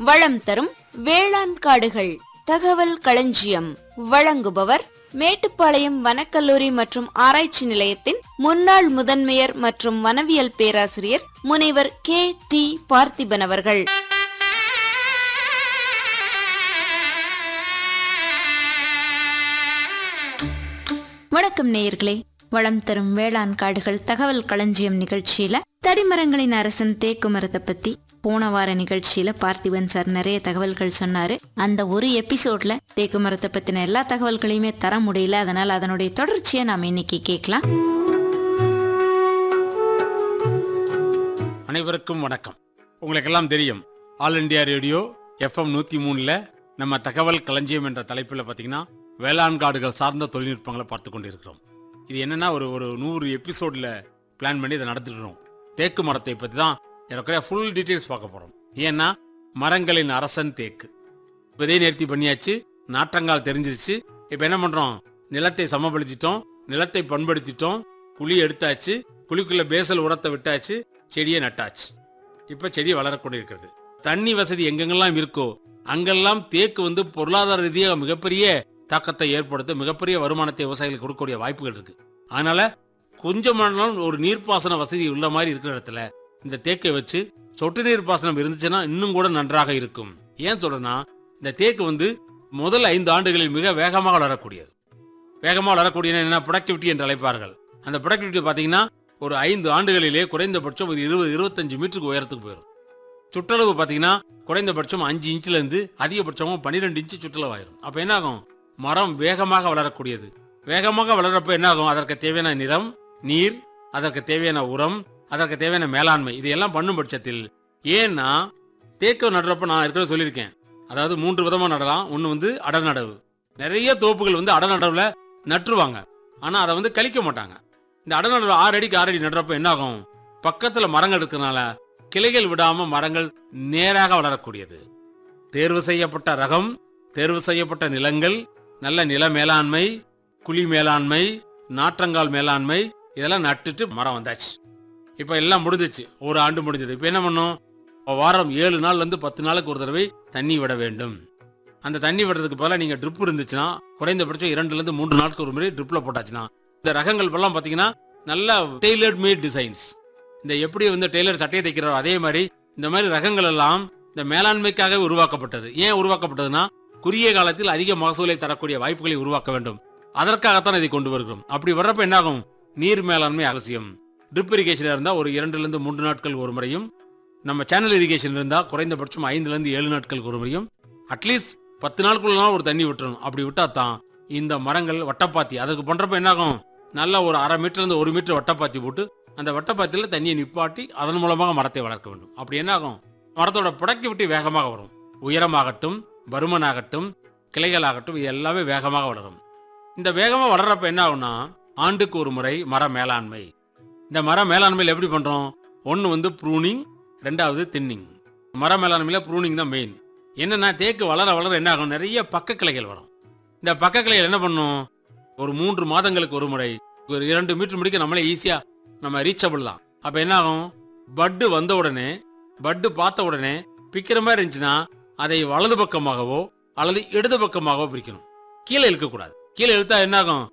வளம் தரும் வேளாண் காடுகள் தகவல் களஞ்சியம் வழங்குபவர் மேட்டுப்பாளையம் வனக்கல்லூரி மற்றும் ஆராய்ச்சி நிலையத்தின் முன்னாள் முதன்மையர் மற்றும் வனவியல் பேராசிரியர் முனைவர் கே டி பார்த்திபன் அவர்கள் வணக்கம் நேயர்களே வளம் தரும் வேளாண் காடுகள் தகவல் களஞ்சியம் நிகழ்ச்சியில தடிமரங்களின் அரசன் தேக்கு மரத்தை பத்தி போன வார நிகழ்ச்சியில பார்த்திபன் சார் நிறைய தகவல்கள் சொன்னாரு அந்த ஒரு எபிசோட்ல தேக்கு மரத்தை பத்தின எல்லா தகவல்களையுமே தர முடியல அதனால அதனுடைய தொடர்ச்சியை நாம இன்னைக்கு கேட்கலாம் அனைவருக்கும் வணக்கம் உங்களுக்கெல்லாம் தெரியும் ஆல் இண்டியா ரேடியோ எஃப்எம் நூற்றி மூணில் நம்ம தகவல் களஞ்சியம் என்ற தலைப்பில் பார்த்தீங்கன்னா வேளாண் காடுகள் சார்ந்த தொழில்நுட்பங்களை பார்த்து கொண்டிருக்கிறோம் இது என்னன்னா ஒரு ஒரு நூறு எபிசோடில் பிளான் பண்ணி இதை நடத்திட்டுறோம் தேக்கு மரத்தை பற்றி தான் எனக்கு ஃபுல் டீட்டெயில்ஸ் பார்க்க போகிறோம் ஏன்னா மரங்களின் அரசன் தேக்கு விதை நேர்த்தி பண்ணியாச்சு நாற்றங்கால் தெரிஞ்சிருச்சு இப்போ என்ன பண்ணுறோம் நிலத்தை சமப்படுத்திட்டோம் நிலத்தை பண்படுத்திட்டோம் குழி எடுத்தாச்சு குழிக்குள்ள பேசல் உரத்தை விட்டாச்சு செடியை நட்டாச்சு இப்ப செடி வளரக்கூடியிருக்கிறது தண்ணி வசதி எங்கெங்கெல்லாம் இருக்கோ அங்கெல்லாம் தேக்கு வந்து பொருளாதார ரீதியாக மிகப்பெரிய தாக்கத்தை ஏற்படுத்த மிகப்பெரிய வருமானத்தை விவசாயிகளுக்கு கொடுக்கக்கூடிய வாய்ப்புகள் இருக்கு அதனால கொஞ்சமானாலும் ஒரு நீர்ப்பாசன வசதி உள்ள மாதிரி இருக்கிற இடத்துல இந்த தேக்கை வச்சு சொட்டு நீர் பாசனம் இருந்துச்சுன்னா இன்னும் கூட நன்றாக இருக்கும் ஏன் சொல்றேன்னா இந்த தேக்கு வந்து முதல் ஐந்து ஆண்டுகளில் மிக வேகமாக வளரக்கூடியது வேகமாக வளரக்கூடிய என்ன ப்ரொடக்டிவிட்டி என்று அழைப்பார்கள் அந்த ப்ரொடக்டிவிட்டி பார்த்தீங்கன்னா ஒரு ஐந்து ஆண்டுகளிலே குறைந்தபட்சம் ஒரு இருபது இருபத்தஞ்சு மீட்டருக்கு உயரத்துக்கு போயிடும் சுற்றளவு பார்த்தீங்கன்னா குறைந்தபட்சம் அஞ்சு இன்ச்ல இருந்து அதிகபட்சமும் பன்னிரெண்டு இன்ச்சு சுற்றளவு ஆயிரும் அப்போ என்ன ஆகும் மரம் வேகமாக வளரக்கூடியது வேகமாக வளர்றப்ப என்ன ஆகும் அதற்கு தேவையான நிறம் நீர் அதற்கு தேவையான உரம் அதற்கு தேவையான மேலாண்மை இதையெல்லாம் பண்ணும் பட்சத்தில் ஏன்னா தேக்கு நடுறப்ப நான் ஏற்கனவே சொல்லியிருக்கேன் அதாவது மூன்று விதமா நடலாம் ஒன்று வந்து அடநடவு நிறைய தோப்புகள் வந்து அடநடவுல நட்டுருவாங்க ஆனா அதை வந்து கழிக்க மாட்டாங்க இந்த அடநடவு ஆறு அடிக்கு ஆறு அடி நடுறப்ப என்ன ஆகும் பக்கத்துல மரங்கள் இருக்கிறதுனால கிளைகள் விடாம மரங்கள் நேராக வளரக்கூடியது தேர்வு செய்யப்பட்ட ரகம் தேர்வு செய்யப்பட்ட நிலங்கள் நல்ல நில மேலாண்மை குழி மேலாண்மை நாற்றங்கால் மேலாண்மை இதெல்லாம் நட்டுட்டு மரம் வந்தாச்சு இப்ப எல்லாம் முடிஞ்சிச்சு ஒரு ஆண்டு முடிஞ்சது இப்ப என்ன பண்ணும் வாரம் ஏழு நாள்ல இருந்து பத்து நாளுக்கு ஒரு தடவை தண்ணி விட வேண்டும் அந்த தண்ணி விடுறதுக்கு பதிலாக நீங்க ட்ரிப் இருந்துச்சுன்னா குறைந்தபட்சம் இரண்டுல இருந்து மூன்று நாட்களுக்கு ஒரு முறை ட்ரிப்ல போட்டாச்சுன்னா இந்த ரகங்கள் எல்லாம் பாத்தீங்கன்னா நல்ல டெய்லர்ட் மேட் டிசைன்ஸ் இந்த எப்படி வந்து டெய்லர் சட்டையை தைக்கிறாரோ அதே மாதிரி இந்த மாதிரி ரகங்கள் எல்லாம் இந்த மேலாண்மைக்காக உருவாக்கப்பட்டது ஏன் உருவாக்கப்பட்டதுன்னா குறுகிய காலத்தில் அதிக மகசூலை தரக்கூடிய வாய்ப்புகளை உருவாக்க வேண்டும் அதற்காகத்தான் இதை கொண்டு வருகிறோம் அப்படி வர்றப்ப என்னாகும் நீர் மேலாண்மை அவசியம் ட்ரிப் இரிகேஷன் இருந்தால் ஒரு இரண்டுல இருந்து மூன்று நாட்கள் ஒரு முறையும் நம்ம சேனல் இரிகேஷன் இருந்தால் குறைந்தபட்சம் ஐந்துல இருந்து ஏழு நாட்களுக்கு ஒரு முறையும் அட்லீஸ்ட் பத்து நாளுக்குள்ள ஒரு தண்ணி விட்டுறணும் அப்படி விட்டா தான் இந்த மரங்கள் வட்டப்பாத்தி அதுக்கு பண்றப்ப என்னாகும் நல்ல ஒரு அரை மீட்டர் இருந்து ஒரு மீட்டர் வட்டப்பாத்தி போட்டு அந்த வட்டப்பாத்தியில தண்ணியை நிப்பாட்டி அதன் மூலமாக மரத்தை வளர்க்க வேண்டும் அப்படி என்ன ஆகும் மரத்தோட ப்ரொடக்டிவிட்டி வேகமாக வரும் உயரமாகட்டும் பருமனாகட்டும் கிளைகளாகட்டும் இது எல்லாமே வேகமாக வளரும் இந்த வேகமா வளர்றப்ப என்ன ஆகும்னா ஆண்டுக்கு ஒரு முறை மர மேலாண்மை இந்த மர மேலாண்மையில் எப்படி பண்றோம் ஒன்று வந்து ப்ரூனிங் ரெண்டாவது தின்னிங் மர மேலாண்மையில ப்ரூனிங் தான் மெயின் என்னன்னா தேக்கு வளர வளர என்ன ஆகும் நிறைய பக்க கிளைகள் வரும் இந்த பக்க கிளைகள் என்ன பண்ணும் ஒரு மூன்று மாதங்களுக்கு ஒரு முறை ஒரு இரண்டு மீட்டர் முடிக்க நம்மளே ஈஸியா நம்ம ரீச்சபிள் தான் அப்ப என்ன ஆகும் பட்டு வந்த உடனே பட்டு பார்த்த உடனே பிக்கிற மாதிரி இருந்துச்சுன்னா அதை வலது பக்கமாகவோ அல்லது இடது பக்கமாகவோ பிரிக்கணும் கீழே இழுக்கக்கூடாது கீழே இழுத்தா என்ன ஆகும்